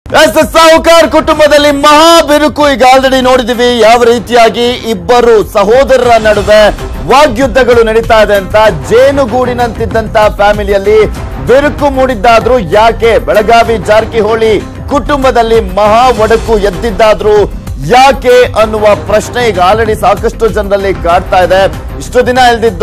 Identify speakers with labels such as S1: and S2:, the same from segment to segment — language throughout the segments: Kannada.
S1: ಎಸ್ ಸಾಹುಕಾರ್ ಕುಟುಂಬದಲ್ಲಿ ಮಹಾ ಬಿರುಕು ಈಗ ಆಲ್ರೆಡಿ ನೋಡಿದೀವಿ ಯಾವ ರೀತಿಯಾಗಿ ಇಬ್ಬರು ಸಹೋದರರ ನಡುವೆ ವಾಗ್ಯುದ್ಧಗಳು ನಡೀತಾ ಇದೆ ಅಂತ ಜೇನುಗೂಡಿನಂತಿದ್ದಂತ ಫ್ಯಾಮಿಲಿಯಲ್ಲಿ ಬಿರುಕು ಮೂಡಿದ್ದಾದ್ರೂ ಯಾಕೆ ಬೆಳಗಾವಿ ಜಾರಕಿಹೊಳಿ ಕುಟುಂಬದಲ್ಲಿ ಮಹಾ ಒಡಕು ಎದ್ದಿದ್ದಾದ್ರೂ ಯಾಕೆ ಅನ್ನುವ ಪ್ರಶ್ನೆ ಈಗ ಆಲ್ರೆಡಿ ಸಾಕಷ್ಟು ಜನರಲ್ಲಿ ಕಾಡ್ತಾ ಇದೆ ಇಷ್ಟು ದಿನ ಇಲ್ದಿದ್ದು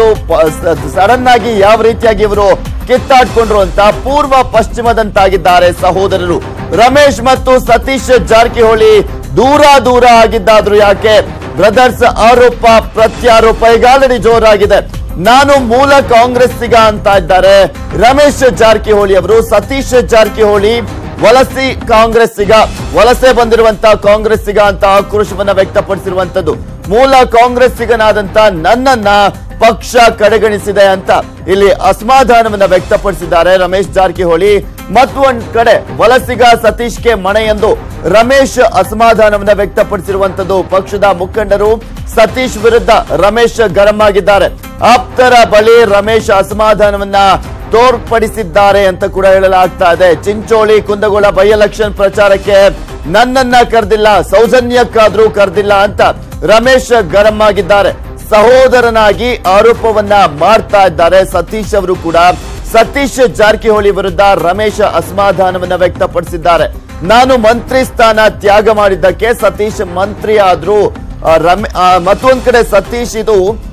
S1: ಸಡನ್ ಆಗಿ ಯಾವ ರೀತಿಯಾಗಿ ಇವರು ಕಿತ್ತಾಡ್ಕೊಂಡ್ರು ಅಂತ ಪೂರ್ವ ಪಶ್ಚಿಮದಂತಾಗಿದ್ದಾರೆ ಸಹೋದರರು ರಮೇಶ್ ಮತ್ತು ಸತೀಶ್ ಜಾರಕಿಹೊಳಿ ದೂರ ದೂರ ಆಗಿದ್ದಾದ್ರು ಯಾಕೆ ಬ್ರದರ್ಸ್ ಆರೋಪ ಪ್ರತ್ಯಾರೋಪ ಈಗ ಆಲ್ರೆಡಿ ಜೋರಾಗಿದೆ ನಾನು ಮೂಲ ಕಾಂಗ್ರೆಸ್ಸಿಗ ಅಂತ ಇದ್ದಾರೆ ರಮೇಶ್ ಜಾರಕಿಹೊಳಿ ಅವರು ಸತೀಶ್ ಜಾರಕಿಹೊಳಿ ವಲಸಿ ಕಾಂಗ್ರೆಸ್ಸಿಗ ವಲಸೆ ಬಂದಿರುವಂತ ಕಾಂಗ್ರೆಸ್ಸಿಗ ಅಂತ ಆಕ್ರೋಶವನ್ನ ವ್ಯಕ್ತಪಡಿಸಿರುವಂತದ್ದು ಮೂಲ ಕಾಂಗ್ರೆಸ್ಸಿಗನಾದಂತ ನನ್ನನ್ನ ಪಕ್ಷ ಕಡೆಗಣಿಸಿದೆ ಅಂತ ಇಲ್ಲಿ ಅಸಮಾಧಾನವನ್ನ ವ್ಯಕ್ತಪಡಿಸಿದ್ದಾರೆ ರಮೇಶ್ ಜಾರಕಿಹೊಳಿ ಮತ್ತೊಂದ್ ಕಡೆ ವಲಸಿಗ ಸತೀಶ್ಗೆ ಮಣೆ ಎಂದು ರಮೇಶ್ ಅಸಮಾಧಾನವನ್ನ ವ್ಯಕ್ತಪಡಿಸಿರುವಂತದ್ದು ಪಕ್ಷದ ಮುಖಂಡರು ಸತೀಶ್ ವಿರುದ್ಧ ರಮೇಶ್ ಗರಂ ಆಗಿದ್ದಾರೆ ಆಪ್ತರ ಬಳಿ ರಮೇಶ್ ಅಸಮಾಧಾನವನ್ನ ತೋರ್ಪಡಿಸಿದ್ದಾರೆ ಅಂತ ಕೂಡ ಹೇಳಲಾಗ್ತಾ ಇದೆ ಚಿಂಚೋಳಿ ಕುಂದಗೋಳ ಬೈ ಎಲೆಕ್ಷನ್ ಪ್ರಚಾರಕ್ಕೆ ನನ್ನನ್ನ ಕರೆದಿಲ್ಲ ಸೌಜನ್ಯಕ್ಕಾದ್ರೂ ಕರೆದಿಲ್ಲ ಅಂತ ರಮೇಶ್ ಗರಂ ಆಗಿದ್ದಾರೆ ಸಹೋದರನಾಗಿ ಆರೋಪವನ್ನ ಮಾಡ್ತಾ ಇದ್ದಾರೆ ಸತೀಶ್ ಅವರು ಕೂಡ ಸತೀಶ್ ಜಾರಕಿಹೊಳಿ ವಿರುದ್ಧ ರಮೇಶ್ ಅಸಮಾಧಾನವನ್ನ ವ್ಯಕ್ತಪಡಿಸಿದ್ದಾರೆ ನಾನು ಮಂತ್ರಿ ಸ್ಥಾನ ತ್ಯಾಗ ಮಾಡಿದ್ದಕ್ಕೆ ಸತೀಶ್ ಮಂತ್ರಿ ಆದ್ರೂ ಆ, ರಮೇ ಆ, ಮತ್ತೊಂದ್ ಕಡೆ ಸತೀಶ್ ಇದು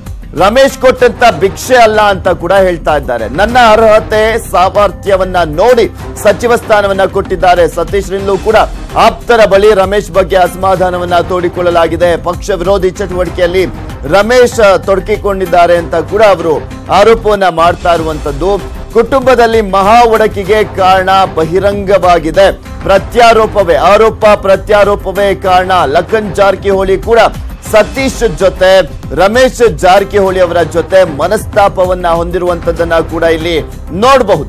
S1: ರಮೇಶ್ ಕೊಟ್ಟಂತ ಭಿಕ್ಷೆ ಅಲ್ಲ ಅಂತ ಕೂಡ ಹೇಳ್ತಾ ಇದ್ದಾರೆ ನನ್ನ ಅರ್ಹತೆ ಸಾಮರ್ಥ್ಯವನ್ನ ನೋಡಿ ಸಚಿವ ಸ್ಥಾನವನ್ನ ಕೊಟ್ಟಿದ್ದಾರೆ ಸತೀಶ್ರಿಂದಲೂ ಕೂಡ ಆಪ್ತರ ಬಳಿ ರಮೇಶ್ ಬಗ್ಗೆ ಅಸಮಾಧಾನವನ್ನ ತೋಡಿಕೊಳ್ಳಲಾಗಿದೆ ಪಕ್ಷ ವಿರೋಧಿ ಚಟುವಟಿಕೆಯಲ್ಲಿ ರಮೇಶ್ ತೊಡಗಿಕೊಂಡಿದ್ದಾರೆ ಅಂತ ಕೂಡ ಅವರು ಆರೋಪವನ್ನ ಮಾಡ್ತಾ ಇರುವಂತದ್ದು ಕುಟುಂಬದಲ್ಲಿ ಮಹಾ ಒಡಕಿಗೆ ಕಾರಣ ಬಹಿರಂಗವಾಗಿದೆ ಪ್ರತ್ಯಾರೋಪವೇ ಆರೋಪ ಪ್ರತ್ಯಾರೋಪವೇ ಕಾರಣ ಲಖನ್ ಜಾರಕಿಹೊಳಿ ಕೂಡ ಸತೀಶ್ ಜೊತೆ ರಮೇಶ್ ಜಾರಕಿಹೊಳಿ ಅವರ ಜೊತೆ ಮನಸ್ತಾಪವನ್ನ ಹೊಂದಿರುವಂತದ್ದನ್ನ ಕೂಡ ಇಲ್ಲಿ ನೋಡಬಹುದು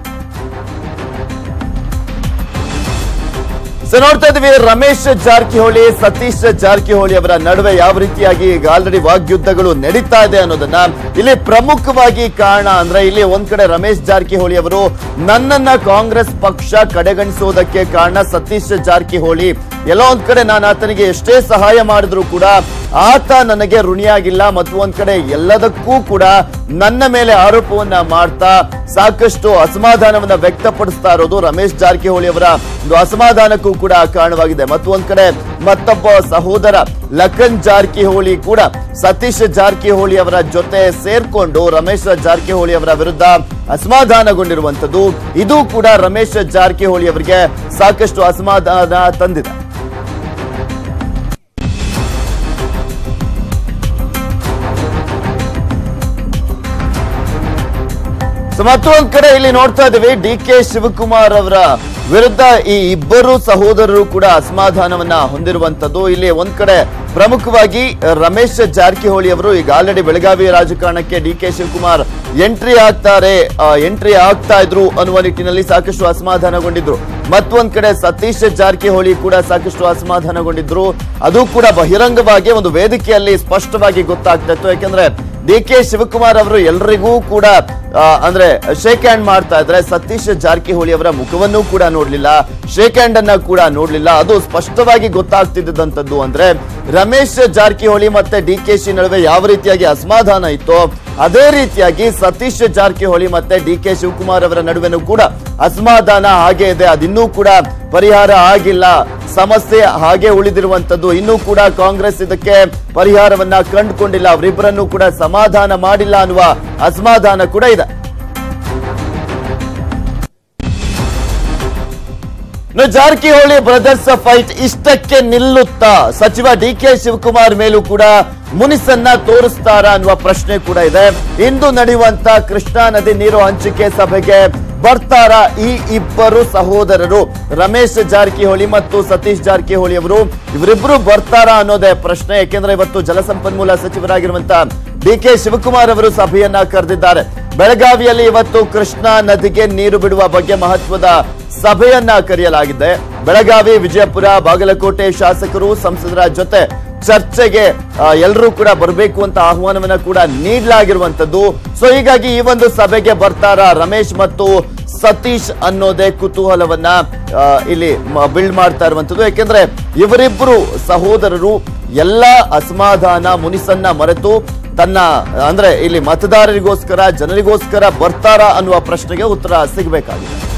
S1: ಸೊ ನೋಡ್ತಾ ಇದೀವಿ ರಮೇಶ್ ಜಾರಕಿಹೊಳಿ ಸತೀಶ್ ಜಾರಕಿಹೊಳಿ ಅವರ ನಡುವೆ ಯಾವ ರೀತಿಯಾಗಿ ಈಗ ಆಲ್ರೆಡಿ ವಾಗ್ಯುದ್ಧಗಳು ನಡೀತಾ ಇದೆ ಅನ್ನೋದನ್ನ ಇಲ್ಲಿ ಪ್ರಮುಖವಾಗಿ ಕಾರಣ ಅಂದ್ರೆ ಇಲ್ಲಿ ಒಂದ್ ಕಡೆ ರಮೇಶ್ ಜಾರಕಿಹೊಳಿ ಅವರು ನನ್ನನ್ನ ಕಾಂಗ್ರೆಸ್ ಪಕ್ಷ ಕಡೆಗಣಿಸುವುದಕ್ಕೆ ಕಾರಣ ಸತೀಶ್ ಜಾರಕಿಹೊಳಿ ಎಲ್ಲೋ ಒಂದ್ ಕಡೆ ನಾನು ಆತನಿಗೆ ಎಷ್ಟೇ ಸಹಾಯ ಮಾಡಿದ್ರು ಕೂಡ ಆತ ನನಗೆ ಋಣಿಯಾಗಿಲ್ಲ ಮತ್ತು ಒಂದ್ ಕಡೆ ಎಲ್ಲದಕ್ಕೂ ಕೂಡ ನನ್ನ ಮೇಲೆ ಆರೋಪವನ್ನ ಮಾಡ್ತಾ ಸಾಕಷ್ಟು ಅಸಮಾಧಾನವನ್ನ ವ್ಯಕ್ತಪಡಿಸ್ತಾ ಇರೋದು ರಮೇಶ್ ಜಾರಕಿಹೊಳಿ ಅವರ ಒಂದು ಅಸಮಾಧಾನಕ್ಕೂ ಕೂಡ ಕಾರಣವಾಗಿದೆ ಮತ್ತು ಒಂದ್ ಕಡೆ ಮತ್ತೊಬ್ಬ ಸಹೋದರ ಲಖನ್ ಜಾರಕಿಹೊಳಿ ಕೂಡ ಸತೀಶ್ ಜಾರಕಿಹೊಳಿ ಅವರ ಜೊತೆ ಸೇರ್ಕೊಂಡು ರಮೇಶ್ ಜಾರಕಿಹೊಳಿ ಅವರ ವಿರುದ್ಧ ಅಸಮಾಧಾನಗೊಂಡಿರುವಂತದ್ದು ಇದು ಕೂಡ ರಮೇಶ್ ಜಾರಕಿಹೊಳಿ ಅವರಿಗೆ ಸಾಕಷ್ಟು ಅಸಮಾಧಾನ ತಂದಿದೆ ಸೊ ಮತ್ತೊಂದ್ ಕಡೆ ಇಲ್ಲಿ ನೋಡ್ತಾ ಇದೀವಿ ಡಿ ಕೆ ಶಿವಕುಮಾರ್ ಅವರ ವಿರುದ್ಧ ಈ ಇಬ್ಬರು ಸಹೋದರರು ಕೂಡ ಅಸಮಾಧಾನವನ್ನ ಹೊಂದಿರುವಂತದ್ದು ಇಲ್ಲಿ ಒಂದ್ ಕಡೆ ಪ್ರಮುಖವಾಗಿ ರಮೇಶ್ ಜಾರಕಿಹೊಳಿ ಅವರು ಈಗ ಆಲ್ರೆಡಿ ಬೆಳಗಾವಿ ರಾಜಕಾರಣಕ್ಕೆ ಡಿ ಕೆ ಶಿವಕುಮಾರ್ ಎಂಟ್ರಿ ಆಗ್ತಾರೆ ಎಂಟ್ರಿ ಆಗ್ತಾ ಇದ್ರು ಅನ್ನುವ ನಿಟ್ಟಿನಲ್ಲಿ ಸಾಕಷ್ಟು ಅಸಮಾಧಾನಗೊಂಡಿದ್ರು ಮತ್ತೊಂದ್ ಕಡೆ ಸತೀಶ್ ಜಾರಕಿಹೊಳಿ ಕೂಡ ಸಾಕಷ್ಟು ಅಸಮಾಧಾನಗೊಂಡಿದ್ರು ಅದು ಕೂಡ ಬಹಿರಂಗವಾಗಿ ಒಂದು ವೇದಿಕೆಯಲ್ಲಿ ಸ್ಪಷ್ಟವಾಗಿ ಗೊತ್ತಾಗ್ತಾ ಇತ್ತು ಯಾಕಂದ್ರೆ ಡಿ ಕೆ ಶಿವಕುಮಾರ್ ಅವರು ಎಲ್ರಿಗೂ ಕೂಡ ಆ, ಅಂದ್ರೆ ಶೇಕ್ ಹ್ಯಾಂಡ್ ಮಾಡ್ತಾ ಇದ್ರೆ ಸತೀಶ್ ಜಾರಕಿಹೊಳಿ ಅವರ ಮುಖವನ್ನೂ ಕೂಡ ನೋಡ್ಲಿಲ್ಲ ಶೇಕ್ ಹ್ಯಾಂಡ್ ಅನ್ನ ಕೂಡ ನೋಡ್ಲಿಲ್ಲ ಅದು ಸ್ಪಷ್ಟವಾಗಿ ಗೊತ್ತಾಗ್ತಿದ್ದಂತದ್ದು ಅಂದ್ರೆ ರಮೇಶ್ ಜಾರಕಿಹೊಳಿ ಮತ್ತೆ ಡಿ ಕೆ ಶಿ ನಡುವೆ ಯಾವ ರೀತಿಯಾಗಿ ಅಸಮಾಧಾನ ಇತ್ತೋ ಅದೇ ರೀತಿಯಾಗಿ ಸತೀಶ್ ಜಾರಕಿಹೊಳಿ ಮತ್ತೆ ಡಿ ಕೆ ಶಿವಕುಮಾರ್ ಅವರ ನಡುವೆನೂ ಕೂಡ ಅಸಮಾಧಾನ ಹಾಗೆ ಇದೆ ಅದಿನ್ನೂ ಕೂಡ ಪರಿಹಾರ ಆಗಿಲ್ಲ ಸಮಸ್ಯೆ ಹಾಗೆ ಉಳಿದಿರುವಂತದ್ದು ಇನ್ನೂ ಕೂಡ ಕಾಂಗ್ರೆಸ್ ಇದಕ್ಕೆ ಪರಿಹಾರವನ್ನ ಕಂಡುಕೊಂಡಿಲ್ಲ ಅವರಿಬ್ಬರನ್ನು ಕೂಡ ಸಮಾಧಾನ ಮಾಡಿಲ್ಲ ಅನ್ನುವ ಅಸಮಾಧಾನ ಕೂಡ ಇದೆ ಇನ್ನು ಜಾರಕಿಹೊಳಿ ಬ್ರದರ್ಸ್ ಫೈಟ್ ಇಷ್ಟಕ್ಕೆ ನಿಲ್ಲುತ್ತಾ ಸಚಿವ ಡಿ ಕೆ ಶಿವಕುಮಾರ್ ಮೇಲೂ ಕೂಡ ಮುನಿಸನ್ನ ತೋರಿಸ್ತಾರ ಅನ್ನುವ ಪ್ರಶ್ನೆ ಕೂಡ ಇದೆ ಇಂದು ನಡೆಯುವಂತ ಕೃಷ್ಣಾ ನದಿ ನೀರು ಹಂಚಿಕೆ ಸಭೆಗೆ ಬರ್ತಾರ ಈ ಇಬ್ಬರು ಸಹೋದರರು ರಮೇಶ್ ಜಾರಕಿಹೊಳಿ ಮತ್ತು ಸತೀಶ್ ಜಾರಕಿಹೊಳಿ ಅವರು ಇವರಿಬ್ರು ಬರ್ತಾರ ಅನ್ನೋದೇ ಪ್ರಶ್ನೆ ಯಾಕೆಂದ್ರೆ ಇವತ್ತು ಜಲಸಂಪನ್ಮೂಲ ಸಚಿವರಾಗಿರುವಂತ ಡಿ ಕೆ ಶಿವಕುಮಾರ್ ಅವರು ಸಭೆಯನ್ನ ಕರೆದಿದ್ದಾರೆ ಬೆಳಗಾವಿಯಲ್ಲಿ ಇವತ್ತು ಕೃಷ್ಣಾ ನದಿಗೆ ನೀರು ಬಿಡುವ ಬಗ್ಗೆ ಮಹತ್ವದ ಸಭೆಯನ್ನ ಕರೆಯಲಾಗಿದೆ ಬೆಳಗಾವಿ ವಿಜಯಪುರ ಬಾಗಲಕೋಟೆ ಶಾಸಕರು ಸಂಸದರ ಜೊತೆ ಚರ್ಚೆಗೆ ಎಲ್ಲರೂ ಕೂಡ ಬರಬೇಕು ಅಂತ ಆಹ್ವಾನವನ್ನ ಕೂಡ ನೀಡಲಾಗಿರುವಂತದ್ದು ಸೊ ಹೀಗಾಗಿ ಈ ಒಂದು ಸಭೆಗೆ ಬರ್ತಾರ ರಮೇಶ್ ಮತ್ತು ಸತೀಶ್ ಅನ್ನೋದೇ ಕುತೂಹಲವನ್ನ ಆ, ಇಲ್ಲಿ ಬಿಲ್ಡ್ ಮಾಡ್ತಾ ಇರುವಂತದ್ದು ಯಾಕೆಂದ್ರೆ ಇವರಿಬ್ಬರು ಸಹೋದರರು ಎಲ್ಲ ಅಸಮಾಧಾನ ಮುನಿಸನ್ನ ಮರೆತು ತನ್ನ ಅಂದ್ರೆ ಇಲ್ಲಿ ಮತದಾರರಿಗೋಸ್ಕರ ಜನರಿಗೋಸ್ಕರ ಬರ್ತಾರಾ ಅನ್ನುವ ಪ್ರಶ್ನೆಗೆ ಉತ್ತರ ಸಿಗಬೇಕಾಗಿದೆ